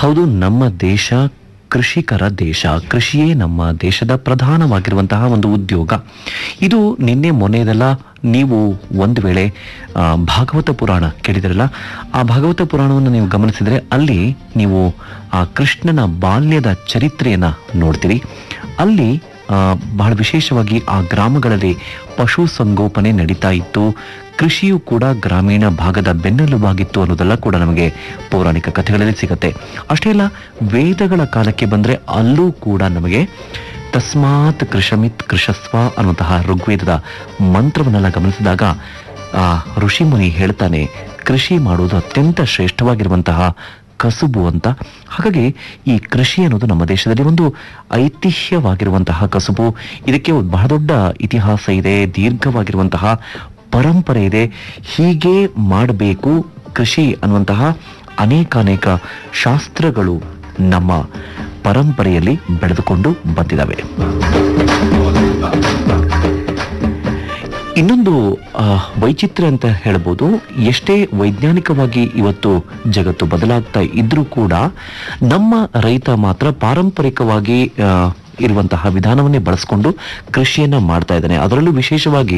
ಹೌದು ನಮ್ಮ ದೇಶ ಕೃಷಿಕರ ದೇಶ ಕೃಷಿಯೇ ನಮ್ಮ ದೇಶದ ಪ್ರಧಾನವಾಗಿರುವಂತಹ ಒಂದು ಉದ್ಯೋಗ ಇದು ನಿನ್ನೆ ಮೊನ್ನೆದೆಲ್ಲ ನೀವು ಒಂದು ವೇಳೆ ಆ, ಭಾಗವತ ಪುರಾಣ ಕೇಳಿದಿರಲ್ಲ ಆ ಭಾಗವತ ಪುರಾಣವನ್ನು ನೀವು ಗಮನಿಸಿದ್ರೆ ಅಲ್ಲಿ ನೀವು ಆ ಕೃಷ್ಣನ ಬಾಲ್ಯದ ಚರಿತ್ರೆಯನ್ನ ನೋಡ್ತೀರಿ ಅಲ್ಲಿ ಆ, ಬಹಳ ವಿಶೇಷವಾಗಿ ಆ ಗ್ರಾಮಗಳಲ್ಲಿ ಪಶು ಸಂಗೋಪನೆ ನಡೀತಾ ಇತ್ತು ಕೃಷಿಯು ಕೂಡ ಗ್ರಾಮೀಣ ಭಾಗದ ಬೆನ್ನೆಲುಬಾಗಿತ್ತು ಅನ್ನೋದೆಲ್ಲ ಕೂಡ ನಮಗೆ ಪೌರಾಣಿಕ ಕಥೆಗಳಲ್ಲಿ ಸಿಗುತ್ತೆ ಅಷ್ಟೇ ಅಲ್ಲ ವೇದಗಳ ಕಾಲಕ್ಕೆ ಬಂದ್ರೆ ಅಲ್ಲೂ ಕೂಡ ನಮಗೆ ತಸ್ಮಾತ್ ಕೃಷಮಿತ್ ಕೃಷಸ್ವ ಅನ್ನುವಂತಹ ಋಗ್ವೇದದ ಮಂತ್ರವನ್ನೆಲ್ಲ ಗಮನಿಸಿದಾಗ ಆ ಋಷಿಮುನಿ ಹೇಳ್ತಾನೆ ಕೃಷಿ ಮಾಡುವುದು ಅತ್ಯಂತ ಶ್ರೇಷ್ಠವಾಗಿರುವಂತಹ ಕಸುಬು ಅಂತ ಹಾಗಾಗಿ ಈ ಕೃಷಿ ಅನ್ನೋದು ನಮ್ಮ ದೇಶದಲ್ಲಿ ಒಂದು ಐತಿಹ್ಯವಾಗಿರುವಂತಹ ಕಸುಬು ಇದಕ್ಕೆ ಒಂದು ಬಹಳ ದೊಡ್ಡ ಇತಿಹಾಸ ಇದೆ ದೀರ್ಘವಾಗಿರುವಂತಹ ಪರಂಪರೆ ಇದೆ ಹೀಗೆ ಮಾಡಬೇಕು ಕೃಷಿ ಅನ್ನುವಂತಹ ಅನೇಕಾನೇಕ ಶಾಸ್ತ್ರಗಳು ನಮ್ಮ ಪರಂಪರೆಯಲ್ಲಿ ಬೆಳೆದುಕೊಂಡು ಬಂದಿದ್ದಾವೆ ಇನ್ನೊಂದು ಆ, ವೈಚಿತ್ರ್ಯ ಅಂತ ಹೇಳ್ಬೋದು ಎಷ್ಟೇ ವೈಜ್ಞಾನಿಕವಾಗಿ ಇವತ್ತು ಜಗತ್ತು ಬದಲಾಗ್ತಾ ಇದ್ರೂ ಕೂಡ ನಮ್ಮ ರೈತ ಮಾತ್ರ ಪಾರಂಪರಿಕವಾಗಿ ಆ, ಇರುವಂತಹ ವಿಧಾನವನ್ನೇ ಬಳಸ್ಕೊಂಡು ಕೃಷಿಯನ್ನ ಮಾಡ್ತಾ ಇದ್ದಾನೆ ಅದರಲ್ಲೂ ವಿಶೇಷವಾಗಿ